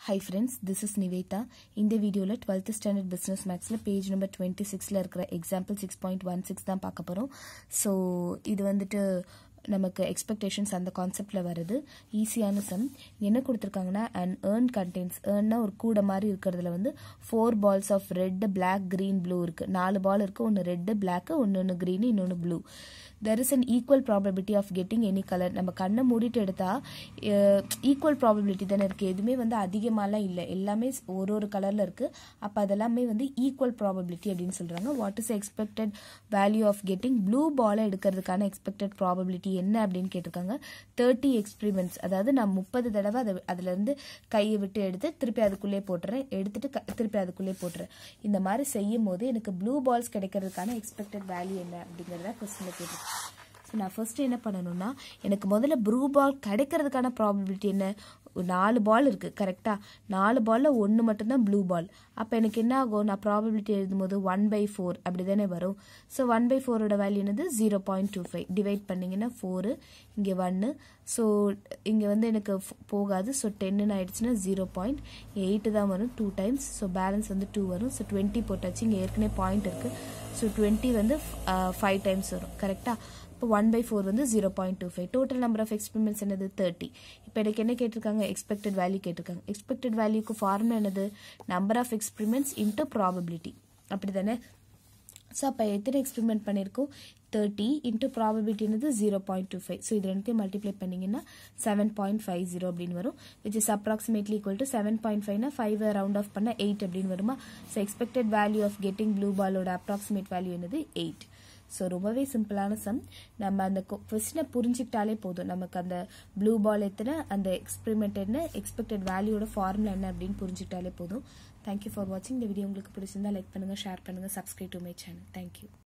high friends this is Nivetha இந்த வீடியோவில் twelfth standard business மேக்ஸில் பேஜ் நம்பர் டுவெண்ட்டி சிக்ஸில் இருக்கிற example six point one six தான் பார்க்க போகிறோம் ஸோ இது வந்துட்டு நமக்கு எக்ஸ்பெக்டேஷன்ஸ் அந்த கான்செப்டில் வருது ஈஸியான சம் என்ன கொடுத்துருக்காங்கன்னா அண்ட் ஏர்ன் கண்டென்ட்ஸ் ஏர்ன்னா ஒரு கூட மாதிரி இருக்கிறதுல வந்து four balls of red black green blue இருக்குது நாலு பால் இருக்குது ஒன்று ரெட்டு பிளாக்கு ஒன்று ஒன்று க்ரீனு இன்னொன்று blue there is an equal probability of getting any colour நம்ம கண்ணை மூடிட்டு எடுத்தால் ஈக்குவல் ப்ராபபிலிட்டி தானே இருக்குது எதுவுமே வந்து அதிகமாகலாம் இல்லை எல்லாமே ஒரு ஒரு கலரில் இருக்குது அப்போ அதெல்லாமே வந்து ஈக்குவல் ப்ராபபிலிட்டி அப்படின்னு சொல்கிறாங்க what is expected value of getting blue பாலை எடுக்கிறதுக்கான எக்ஸ்பெக்டட் ப்ராபபிலிட்டி என்ன அப்படின்னு கேட்டிருக்காங்க தேர்ட்டி எக்ஸ்பிரிமெண்ட்ஸ் அதாவது நான் முப்பது தடவை அதை அதுலேருந்து கையை விட்டு எடுத்து திருப்பி அதுக்குள்ளே போட்டுறேன் எடுத்துட்டு க- திருப்பி அதுக்குள்ளே போட்டுறேன் இந்த மாதிரி செய்யும் போது எனக்கு ப்ளூ பால்ஸ் கிடைக்கிறதுக்கான எக்ஸ்பெக்டட் வேல்யூ என்ன அப்படிங்கிறத கொஸ்டினில் கேட்டிருக்கேன் ஸோ நான் ஃபர்ஸ்ட் என்ன பண்ணணும்னா எனக்கு முதல்ல ப்ளூ பால் கிடைக்கிறதுக்கான ப்ராபபிலிட்டி என்ன ஒரு நாலு பால் இருக்குது கரெக்டாக நாலு பாலில் ஒன்று மட்டும்தான் ப்ளூ பால் அப்போ எனக்கு என்ன ஆகும் நான் ப்ராபபிலிட்டி எழுதும்போது ஒன் பை ஃபோர் அப்படி தானே வரும் ஸோ ஒன் பை ஃபோரோட வேல்யூ என்னது zero point two five divide பண்ணிங்கன்னா ஃபோரு இங்கே ஒன்று ஸோ இங்கே வந்து எனக்கு f- போகாது ஸோ டென்னு ஆயிடுச்சுன்னா ஜீரோ பாயிண்ட் எயிட்டு தான் வரும் டூ டைம்ஸ் ஸோ பேலன்ஸ் வந்து டூ வரும் ஸோ டுவெண்ட்டி போட்டாச்சு இங்கே ஏற்கனவே பாயிண்ட் இருக்குது ஸோ டுவெண்ட்டி வந்து ஃபைவ் டைம்ஸ் வரும் கரெக்டாக இப்போ ஒன் பை ஃபோர் வந்து zero point two five total number of experiments என்னது தேர்ட்டி இப்போ எனக்கு என்ன கேட்டிருக்காங்க எக்ஸ்பெக்டட் வேல்யூ கேட்டிருக்காங்க எக்ஸ்பெக்டட் வேல்யூக்கு ஃபார்முலா என்னது number of experiments into probability அப்படி தானே ஸோ அப்போ எத்தனை எக்ஸ்பெரிமெண்ட் பண்ணியிருக்கோம் தேர்ட்டி இன்ட்டு ப்ராபபிலிட்டி என்னது zero point two five so இது ரெண்டுத்தையும் மல்டிப்ளை பண்ணிங்கன்னா செவன் பாயிண்ட் ஃபைவ் ஜீரோ அப்படின்னு வரும் which is approximately equal to seven point ஃபைவ்னா ஃபைவ் ரவுண்ட் ஆஃப் பண்ணால் எயிட் அப்படின்னு வருமா so expected value of getting blue பாலோட அப்ராக்சிமேட் வேல்யூ என்னது எயிட் ஸோ ரொம்பவே சிம்பிளான சம் நம்ம அந்த கொஸ்டினை புரிஞ்சுக்கிட்டாலே போதும் நமக்கு அந்த ப்ளூ பால் எத்தனை அந்த எக்ஸ்பெரிமெண்ட் என்ன எக்ஸ்பெக்டட் வேல்யூட ஃபார்முலா என்ன அப்படின்னு புரிஞ்சுக்கிட்டாலே போதும் தேங்க்யூ ஃபார் வாட்சிங் இந்த வீடியோ உங்களுக்கு பிடிச்சிருந்தா லைக் பண்ணுங்கள் ஷேர் பண்ணுங்கள் subscribe to my channel thank you